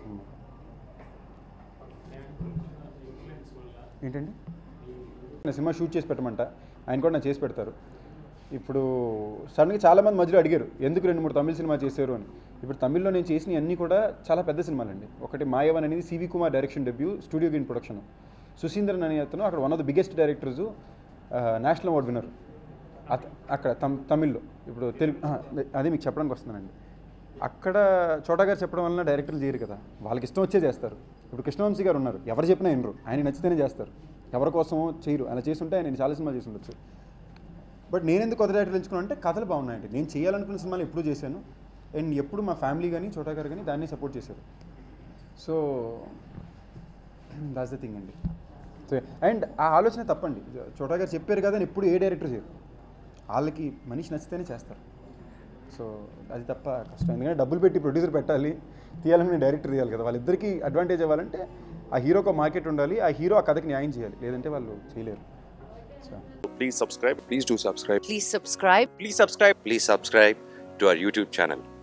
Cinema ఏంటండి నా cinema shoot చేసి పెట్టమంట ఆయన కూడా నాకు చేసి పెడతారు ఇప్పుడు సడన్గా చాలామంది మధ్యలో అడిగారు ఎందుకు రెండు మూడు తమిళ సినిమా చేశారు అని ఇప్పుడు తమిళ్లో నేను చేసిన అన్నీ కూడా చాలా పెద్ద సినిమాలండి ఒకటి మాయవన్ అనేది C V Kumar direction debut studio green production Suseenthiran అనే అతను అక్కడ one of the biggest directors national award winner అక్కడ తమ్ తమిళ్లో ఇప్పుడు తెలుగు ఆ, అదే మీకు చెప్పడానికి వస్తున్నానండి అక్కడ చోటా గారు చెప్పడం వలన డైరెక్టర్లు చేయరు కదా వాళ్ళకి ఇష్టం వచ్చే చేస్తారు ఇప్పుడు కృష్ణవంశీ గారు ఉన్నారు ఎవరు చెప్పినా వినరు ఆయన నచ్చితేనే చేస్తారు ఎవరి కోసమో చేయరు అలా చేస్తుంటే ఆయన చాలా సినిమాలు చేసి ఉండొచ్చు బట్ నేను ఎందుకు కొత్త డైరెక్టర్ ఎంచుకున్నాను అంటే కథలు బాగున్నాయండి నేను చేయాలనుకున్న సినిమాలు ఎప్పుడు చేశాను అండ్ ఎప్పుడు మా ఫ్యామిలీ కానీ చోటా గారు కానీ దాన్ని సపోర్ట్ చేశారు సో దాట్స్ ద థింగ్ అండి సో అండ్ ఆ ఆలోచన తప్పండి చోటా గారు చెప్పారు కదా అని ఎప్పుడు ఏ డైరెక్టర్ చేయరు వాళ్ళకి మనిషి నచ్చితేనే చేస్తారు సో అది తప్ప కష్టం ఎందుకంటే డబ్బులు పెట్టి ప్రొడ్యూసర్ పెట్టాలి తీయాలని డైరెక్టర్ తీయాలి కదా వాళ్ళిద్దరికీ అడ్వాంటేజ్ ఇవ్వాలంటే ఆ హీరోకి ఒక మార్కెట్ ఉండాలి ఆ హీరో ఆ కథకి న్యాయం చేయాలి లేదంటే వాళ్ళు చేయలేరు so Please subscribe. Please do subscribe. Please subscribe. Please subscribe. Please subscribe to our YouTube channel.